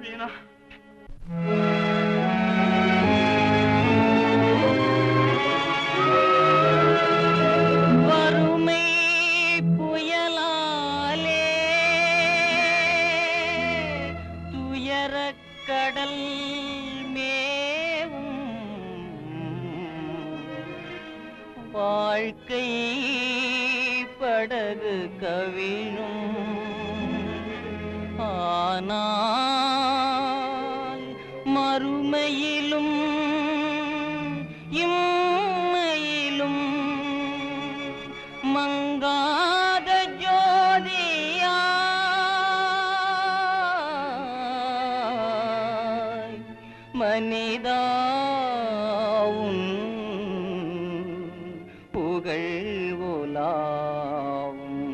தீனா வறுமை புயலாலே துயரக் கடல் மேவும் வாழ்க்கை படகு கவிழும் ஆனால் மறுமையிலும் இம்மையிலும் மங்காத ஜோதியாய் மனிதா உன் புகழ் உலாவும்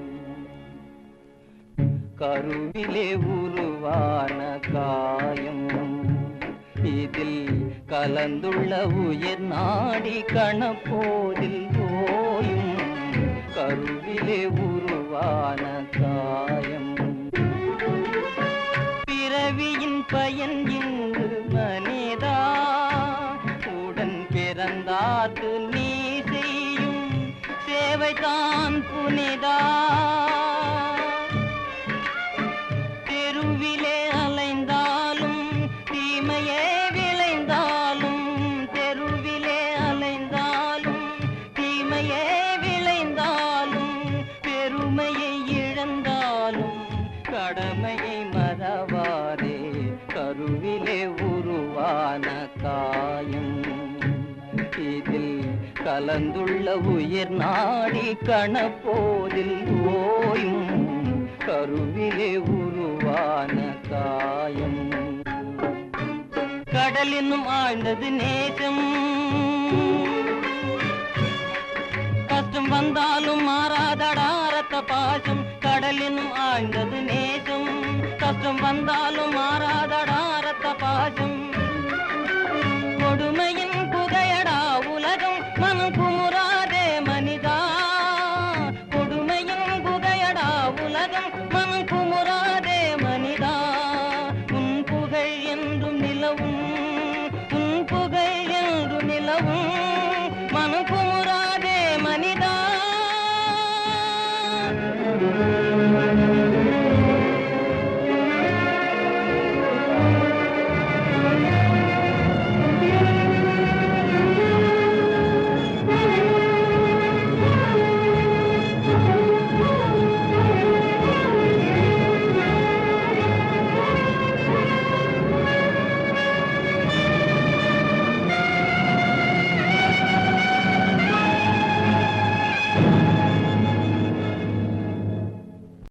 கருவிலே உருவான காயம் இதில் கலந்துள்ள உயிர் நாடி கணப்போதில் ஓயும் கருவிலே உருவான காயம் பிறவியின் பயன் இங்கு மனிதா உடன் பிறந்தார்க்கு நீ செய்யும் சேவைதான் புனிதா தெருவிலே அலைந்தாலும் தீமையே விளைந்தாலும் தெருவிலே அலைந்தாலும் தீமையே விளைந்தாலும் பெருமையை இழந்தாலும் கடமையை மறவாதே கருவிலே உருவான காயம் இதில் கலந்துள்ள உயிர் நாடி கணப்போதில் ஓயும் கருவிலே உருவான காயம் கடலினும் ஆழ்ந்தது நேசம் கஷ்டம் வந்தாலும் மாறாதடா ரத்த பாசம் கடலினும் ஆழ்ந்தது நேசம் கஷ்டம் வந்தாலும் மாறாதடா ரத்த பாசம் கொடுமையின் புதையடா உலகம் மனம் குமுறாதே மனிதா கொடுமையின் புதையடா உலகம் மனம்